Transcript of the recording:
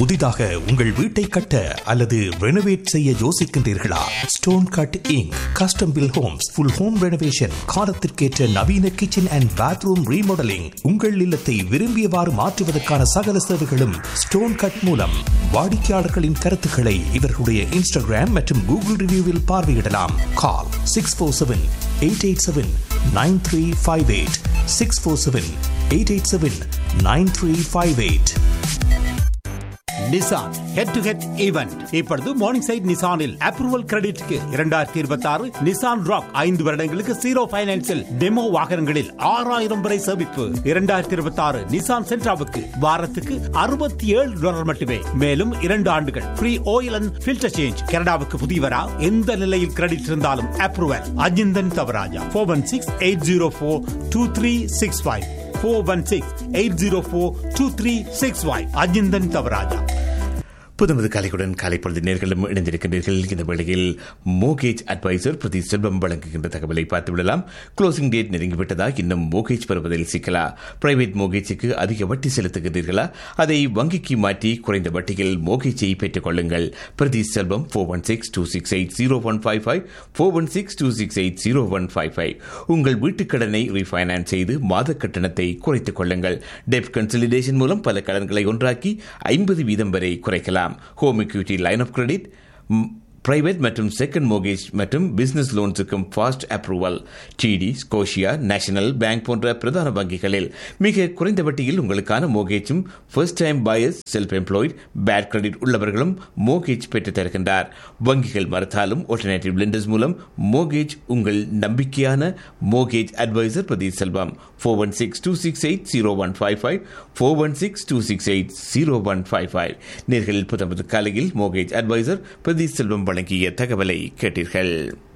புதிதாக உங்கள் வீட்டை கட்ட அல்லது ரெனோவேட் செய்ய யோசிக்கின்றீர்களா stone cutting custom built homes full home renovation காலத்திற்கேற்ற நவீன கிச்சன் அண்ட் பாத்ரூம் ரீமாடலிங் உங்கள் இல்லத்தை விரும்பியவாறு மாற்றுவதற்கான சகல சேவைகளும் ஸ்டோன் கட் மூலம் வாடிக்கையாளர்களின் கருத்துக்களை இவர்களுடைய இன்ஸ்டாகிராம் மற்றும் கூகுள் ரிவ்யூவில் பார்வையிடலாம் call six four seven eight eight seven nine three five eight six four seven eight eight seven nine three five eight Nissan head to head event இப்பொழுது மார்னிங் சைட் நிசானில் approval கிரெடிட்க்கு இரண்டாயிரத்தி இருபத்தி ஆறு Nissan rock ஐந்து வருடங்களுக்கு zero பைனான்சில் demo வாகனங்களில் ஆறாயிரம் வரை சேமிப்பு இரண்டாயிரத்தி இருபத்தி ஆறு நிசான் சென்ட்ராவுக்கு வாரத்துக்கு அறுபத்தி ஏழு டாலர் மட்டுமே மேலும் இரண்டு ஆண்டுகள் free oil and filter change கனடாவுக்கு புதியவரா எந்த நிலையில் கிரெடிட் இருந்தாலும் approval Ajinthan Thavarajah four one six eight zero four two three six five four one six eight zero four two three six five Ajinthan Thavarajah புதுமது கலைக்குடன் காலை பொழுது நேர்களும் இணைந்திருக்கின்றீர்கள் இந்த வேளையில் மோகேஜ் அட்வைசர் பிரதி செல்வம் வழங்குகின்ற தகவலை பார்த்துவிடலாம் க்ளோசிங் டேட் நெருங்கிவிட்டதா இன்னும் மோகேஜ் பெறுவதில் சிக்கலா பிரைவேட் மோகேஜுக்கு அதிக வட்டி செலுத்துகிறீர்களா அதை வங்கிக்கு மாற்றி குறைந்த வட்டியில் மோகேஜை பெற்றுக் கொள்ளுங்கள் Prathi Selvam four one six two six eight zero one five five four one six two six eight zero one five five உங்கள் வீட்டுக் கடனை ரீஃபைனான்ஸ் செய்து மாத கட்டணத்தை குறைத்துக் கொள்ளுங்கள் டெப் கன்சலிடேஷன் மூலம் பல கடன்களை ஒன்றாக்கி ஐம்பது வீதம் வரை குறைக்கலாம் home equity line of credit private மற்றும் செகண்ட் மோகேஜ் மற்றும் பிசினஸ் லோன்ஸுக்கும் fast approval TD Scotia National Bank போன்ற பிரதான வங்கிகளில் மிக குறைந்த வட்டியில் உங்களுக்கான மோகேஜும் first time buyers self employed bad credit உள்ளவர்களும் மோகேஜ் பெற்றுத் தருகின்றார் வங்கிகள் மறுத்தாலும் ஆல்டர்னேட்டிவ் லெண்டர்ஸ் மூலம் மோகேஜ் உங்கள் நம்பிக்கையான mortgage advisor Prathi Selvam four one six two six eight zero one five five four one six two six eight zero one five five நேர்களில் புத்தம்பது காலையில் மோகேஜ் அட்வைசர் பிரதி செல்வம் வழங்கிய தகவலை கேட்டீர்கள்